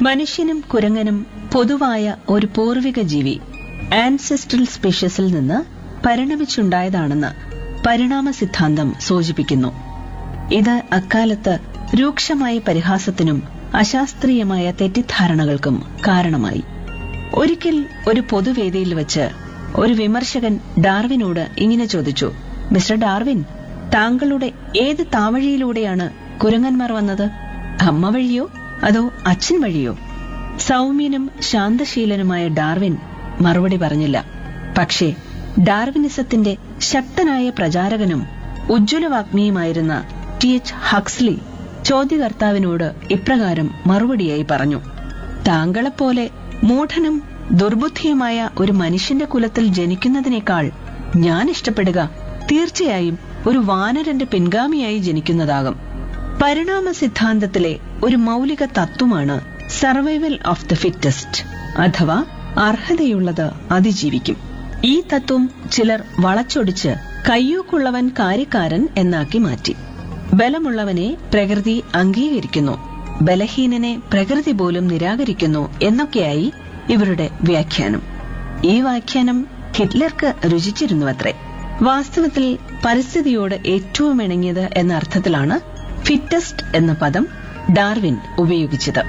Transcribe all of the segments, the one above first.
മനുഷ്യനും കുരങ്ങനും പൊതുവായ ഒരു പൂർവിക ജീവി ആൻസെസ്ട്രൽ സ്പീഷ്യസിൽ നിന്ന് പരിണമിച്ചുണ്ടായതാണെന്ന് പരിണാമ സിദ്ധാന്തം സൂചിപ്പിക്കുന്നു ഇത് അക്കാലത്ത് രൂക്ഷമായ പരിഹാസത്തിനും അശാസ്ത്രീയമായ തെറ്റിദ്ധാരണകൾക്കും കാരണമായി ഒരിക്കൽ ഒരു പൊതുവേദിയിൽ വെച്ച് ഒരു വിമർശകൻ ഡാർവിനോട് ഇങ്ങനെ ചോദിച്ചു മിസ്റ്റർ ഡാർവിൻ താങ്കളുടെ ഏത് താവഴിയിലൂടെയാണ് കുരങ്ങന്മാർ വന്നത് അമ്മ വഴിയോ അതോ അച്ഛൻ വഴിയോ സൗമ്യനും ശാന്തശീലനുമായ ഡാർവിൻ മറുപടി പറഞ്ഞില്ല പക്ഷേ ഡാർവിനിസത്തിന്റെ ശക്തനായ പ്രചാരകനും ഉജ്ജ്വലവാഗ്മിയുമായിരുന്ന ടി എച്ച് ഹക്സ്ലി ചോദ്യകർത്താവിനോട് ഇപ്രകാരം മറുപടിയായി പറഞ്ഞു താങ്കളെപ്പോലെ മൂഢനും ദുർബുദ്ധിയുമായ ഒരു മനുഷ്യന്റെ കുലത്തിൽ ജനിക്കുന്നതിനേക്കാൾ ഞാൻ ഇഷ്ടപ്പെടുക തീർച്ചയായും ഒരു വാനരന്റെ പിൻഗാമിയായി ജനിക്കുന്നതാകും പരിണാമ സിദ്ധാന്തത്തിലെ ഒരു മൗലിക തത്വമാണ് സർവൈവൽ ഓഫ് ദ ഫിറ്റസ്റ്റ് അഥവാ അർഹതയുള്ളത് അതിജീവിക്കും ഈ തത്വം ചിലർ വളച്ചൊടിച്ച് കയ്യൂക്കുള്ളവൻ കാര്യക്കാരൻ എന്നാക്കി മാറ്റി ബലമുള്ളവനെ പ്രകൃതി അംഗീകരിക്കുന്നു ബലഹീനനെ പ്രകൃതി പോലും നിരാകരിക്കുന്നു എന്നൊക്കെയായി ഇവരുടെ വ്യാഖ്യാനം ഈ വ്യാഖ്യാനം ഹിറ്റ്ലർക്ക് രുചിച്ചിരുന്നുവത്രേ വാസ്തവത്തിൽ പരിസ്ഥിതിയോട് ഏറ്റവും ഇണങ്ങിയത് എന്ന അർത്ഥത്തിലാണ് ഫിറ്റസ്റ്റ് എന്ന പദം ഡാർവിൻ ഉപയോഗിച്ചത്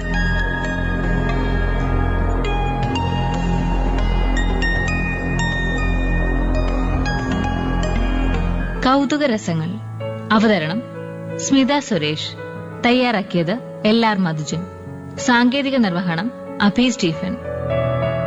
കൗതുകരസങ്ങൾ അവതരണം സ്മിത സുരേഷ് തയ്യാറാക്കിയത് എൽ ആർ മധുജൻ സാങ്കേതിക നിർവഹണം അഭി സ്റ്റീഫൻ